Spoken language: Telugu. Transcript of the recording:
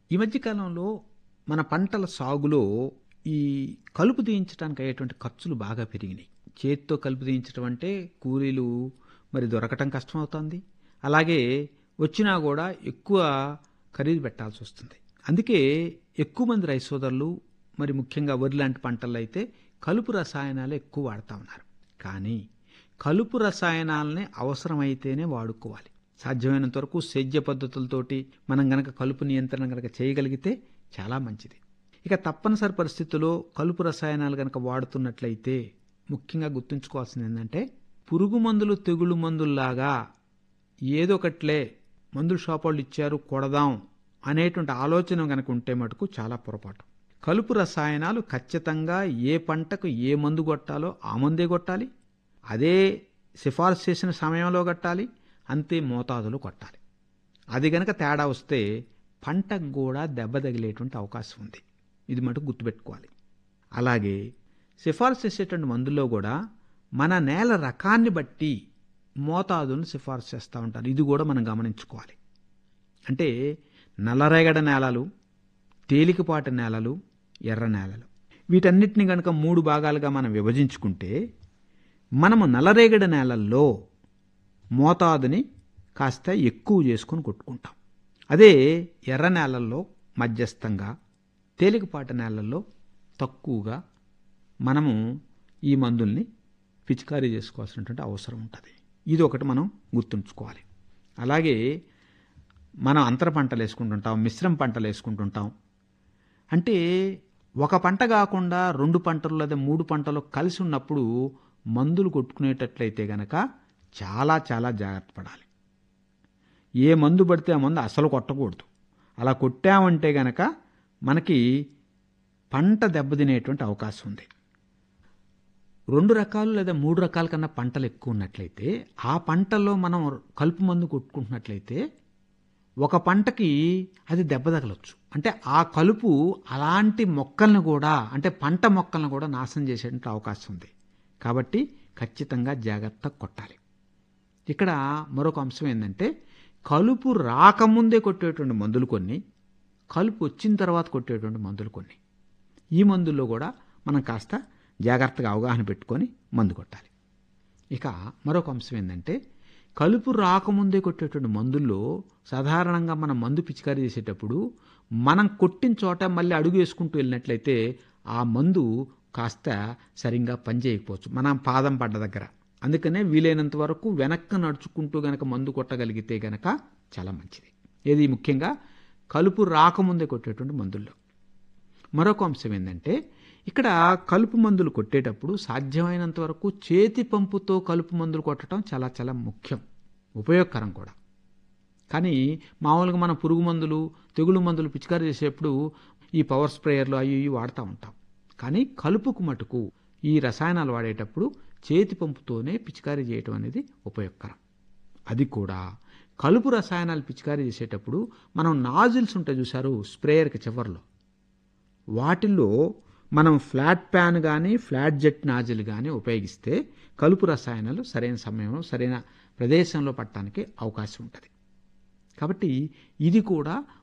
ఈ మధ్య కాలంలో మన పంటల సాగులో ఈ కలుపు తీయించడానికి అయ్యేటువంటి ఖర్చులు బాగా పెరిగినాయి చేతితో కలుపు తీయించడం అంటే కూలీలు మరి దొరకటం కష్టమవుతుంది అలాగే వచ్చినా కూడా ఎక్కువ ఖరీదు పెట్టాల్సి వస్తుంది అందుకే ఎక్కువ మంది రైతు సోదరులు మరి ముఖ్యంగా వరి లాంటి పంటల్లో అయితే కలుపు రసాయనాలు ఎక్కువ వాడుతూ ఉన్నారు కానీ కలుపు రసాయనాలని అవసరమైతేనే వాడుకోవాలి సాధ్యమైనంత వరకు సేద్య పద్ధతులతోటి మనం గనక కలుపు నియంత్రణ గనక చేయగలిగితే చాలా మంచిది ఇక తప్పనిసరి పరిస్థితుల్లో కలుపు రసాయనాలు గనక వాడుతున్నట్లయితే ముఖ్యంగా గుర్తుంచుకోవాల్సింది ఏంటంటే పురుగు మందులు తెగులు మందుల్లాగా ఏదో ఒకట్లే మందుల షాప్ వాళ్ళు ఇచ్చారు కొడదాం అనేటువంటి ఆలోచన కనుక ఉంటే మటుకు చాలా పొరపాటు కలుపు రసాయనాలు ఖచ్చితంగా ఏ పంటకు ఏ మందు కొట్టాలో ఆ మందే కొట్టాలి అదే సిఫార్సు చేసిన సమయంలో కొట్టాలి అంతే మోతాదులో కొట్టాలి అది గనక తేడా వస్తే పంటకు కూడా దెబ్బ తగిలేటువంటి అవకాశం ఉంది ఇది మటుకు గుర్తుపెట్టుకోవాలి అలాగే సిఫార్సు చేసేటువంటి మందుల్లో కూడా మన నేల రకాన్ని బట్టి మోతాదును సిఫార్సు చేస్తూ ఉంటారు ఇది కూడా మనం గమనించుకోవాలి అంటే నల్లరేగడ నేలలు తేలికపాటి నేలలు ఎర్ర నేలలు వీటన్నిటిని కనుక మూడు భాగాలుగా మనం విభజించుకుంటే మనము నల్లరేగడి నేలల్లో మోతాదుని కాస్త ఎక్కువ చేసుకొని కొట్టుకుంటాం అదే ఎర్ర నేలల్లో మధ్యస్థంగా తేలికపాటి నేలల్లో తక్కువగా మనము ఈ మందుల్ని పిచికారీ చేసుకోవాల్సినటువంటి అవసరం ఉంటుంది ఇది ఒకటి మనం గుర్తుంచుకోవాలి అలాగే మనం అంతర పంటలు వేసుకుంటుంటాం మిశ్రమ పంటలు వేసుకుంటుంటాం అంటే ఒక పంట కాకుండా రెండు పంటలు లేదా మూడు పంటలు కలిసి ఉన్నప్పుడు మందులు కొట్టుకునేటట్లయితే గనక చాలా చాలా జాగ్రత్త పడాలి ఏ మందు పడితే ఆ మందు అసలు కొట్టకూడదు అలా కొట్టామంటే గనక మనకి పంట దెబ్బతినేటువంటి అవకాశం ఉంది రెండు రకాలు లేదా మూడు రకాల కన్నా పంటలు ఎక్కువ ఉన్నట్లయితే ఆ పంటల్లో మనం కలుపు మందు కొట్టుకుంటున్నట్లయితే ఒక పంటకి అది దెబ్బ తగలొచ్చు అంటే ఆ కలుపు అలాంటి మొక్కలను కూడా అంటే పంట మొక్కలను కూడా నాశనం చేసేటువంటి అవకాశం ఉంది కాబట్టి ఖచ్చితంగా జాగ్రత్త కొట్టాలి ఇక్కడ మరొక అంశం ఏంటంటే కలుపు రాకముందే కొట్టేటువంటి మందులు కొన్ని కలుపు వచ్చిన తర్వాత కొట్టేటువంటి మందులు కొన్ని ఈ మందుల్లో కూడా మనం కాస్త జాగ్రత్తగా అవగాహన పెట్టుకొని మందు కొట్టాలి ఇక మరొక అంశం ఏంటంటే కలుపు రాకముందే కొట్టేటువంటి మందుల్లో సాధారణంగా మనం మందు పిచికారీ చేసేటప్పుడు మనం కొట్టిన చోట మళ్ళీ అడుగు వేసుకుంటూ వెళ్ళినట్లయితే ఆ మందు కాస్త సరిగ్గా పనిచేయకపోవచ్చు మనం పాదం పడ్డ దగ్గర అందుకనే వీలైనంత వరకు వెనక్కి నడుచుకుంటూ గనక మందు కొట్టగలిగితే గనక చాలా మంచిది ఇది ముఖ్యంగా కలుపు రాకముందే కొట్టేటువంటి మందుల్లో మరొక అంశం ఏంటంటే ఇక్కడ కలుపు మందులు కొట్టేటప్పుడు సాధ్యమైనంత వరకు చేతి పంపుతో కలుపు మందులు కొట్టడం చాలా చాలా ముఖ్యం ఉపయోగకరం కూడా కానీ మామూలుగా మనం పురుగు మందులు తెగులు మందులు పిచికారీ చేసేప్పుడు ఈ పవర్ స్ప్రేయర్లు అవి ఇవి వాడుతూ ఉంటాం కానీ కలుపుకు మటుకు ఈ రసాయనాలు వాడేటప్పుడు చేతి పంపుతోనే పిచికారీ చేయటం అనేది ఉపయోగకరం అది కూడా కలుపు రసాయనాలు పిచికారీ చేసేటప్పుడు మనం నాజిల్స్ ఉంటాయి చూసారు స్ప్రేయర్కి చివరిలో వాటిల్లో మనం ఫ్లాట్ ప్యాన్ కానీ ఫ్లాట్ జెట్ నాజిల్ కానీ ఉపయోగిస్తే కలుపు రసాయనాలు సరైన సమయంలో సరైన ప్రదేశంలో పట్టడానికి అవకాశం ఉంటుంది కాబట్టి ఇది కూడా